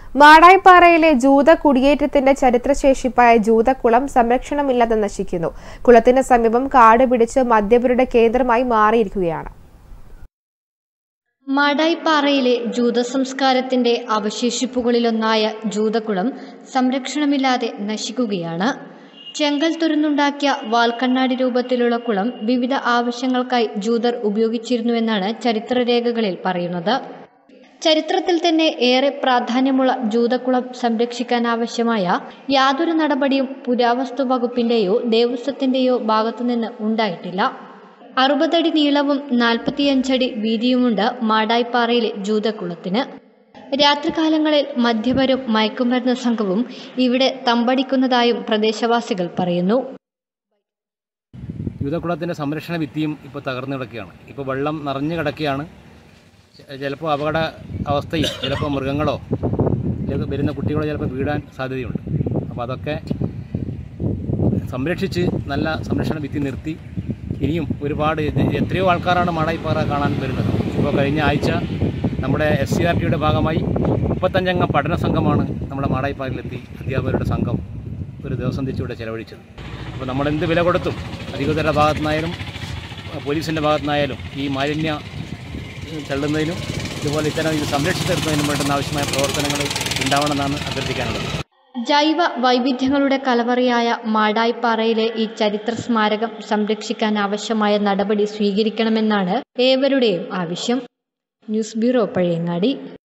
മാടായിപ്പാറയിലെ ജൂത കുടിയേറ്റത്തിന്റെ ചരിത്രശേഷിപ്പായ ജൂതക്കുളം സംരക്ഷണമില്ലാതെ നശിക്കുന്നു കുളത്തിന് സമീപം കാട് പിടിച്ച് മദ്യപരുടെ കേന്ദ്രമായി മാറിയിരിക്കുകയാണ് മാടായിപ്പാറയിലെ ജൂത സംസ്കാരത്തിന്റെ അവശേഷിപ്പുകളിലൊന്നായ ജൂതക്കുളം സംരക്ഷണമില്ലാതെ നശിക്കുകയാണ് ചെങ്കൽ തുറന്നുണ്ടാക്കിയ വാൽക്കണ്ണാടി രൂപത്തിലുള്ള കുളം വിവിധ ആവശ്യങ്ങൾക്കായി ജൂതർ ഉപയോഗിച്ചിരുന്നുവെന്നാണ് ചരിത്രരേഖകളിൽ പറയുന്നത് ചരിത്രത്തിൽ തന്നെ ഏറെ പ്രാധാന്യമുള്ള ജൂതക്കുളം സംരക്ഷിക്കാനാവശ്യമായ യാതൊരു നടപടിയും പുരാവസ്തു വകുപ്പിന്റെയോ ദേവസ്വത്തിന്റെയോ ഭാഗത്തുനിന്ന് ഉണ്ടായിട്ടില്ല അറുപതടി നീളവും നാൽപ്പത്തിയഞ്ചടി വീതിയുമുണ്ട് മാടായിപ്പാറയിലെ ജൂതക്കുളത്തിന് രാത്രികാലങ്ങളിൽ മദ്യപരും മയക്കുമരുന്ന് സംഘവും ഇവിടെ തമ്പടിക്കുന്നതായും പ്രദേശവാസികൾ പറയുന്നു യുദ്ധക്കുളത്തിൻ്റെ സംരക്ഷണ ഭിത്തിയും ഇപ്പോൾ തകർന്നു കിടക്കുകയാണ് ഇപ്പോൾ വെള്ളം നിറഞ്ഞു കിടക്കുകയാണ് ചിലപ്പോൾ അപകട അവസ്ഥയിൽ ചിലപ്പോൾ മൃഗങ്ങളോ അല്ലെങ്കിൽ വരുന്ന കുട്ടികളോ ചിലപ്പോൾ വീഴാൻ സാധ്യതയുണ്ട് അപ്പോൾ അതൊക്കെ സംരക്ഷിച്ച് നല്ല സംരക്ഷണ ഭിത്തി നിർത്തി ഇനിയും ഒരുപാട് ഇത് എത്രയോ ആൾക്കാരാണ് മാടായിപ്പാറ കാണാൻ വരുന്നത് ഇപ്പോൾ കഴിഞ്ഞ ആഴ്ച നമ്മുടെ എസ് സി ആർ ടിയുടെ ഭാഗമായി മുപ്പത്തഞ്ചംഗ പഠന സംഘമാണ് നമ്മുടെ മാടായിപ്പാറയിലെത്തി അധ്യാപകരുടെ സംഘം ഒരു ദിവസം തിരിച്ചിവിടെ ചെലവഴിച്ചത് അപ്പോൾ നമ്മൾ എന്ത് വില കൊടുത്തും അധികൃതരുടെ ഭാഗത്തുനിന്നായാലും പോലീസിൻ്റെ ഭാഗത്തുനിന്നായാലും ഈ മാലിന്യ തള്ളുന്നതിനും ഇതുപോലെ ഇത്തരം ഇത് സംരക്ഷിച്ച് നിർത്തുന്നതിനും വേണ്ടുന്ന ആവശ്യമായ പ്രവർത്തനങ്ങൾ ഉണ്ടാവണമെന്നാണ് അഭ്യർത്ഥിക്കാനുള്ളത് ജൈവ വൈവിധ്യങ്ങളുടെ കലവറയായ മാടായിപ്പാറയിലെ ഈ ചരിത്ര സ്മാരകം സംരക്ഷിക്കാൻ ആവശ്യമായ നടപടി സ്വീകരിക്കണമെന്നാണ് ഏവരുടെയും ആവശ്യം ന്യൂസ് ബ്യൂറോ പഴയങ്ങാടി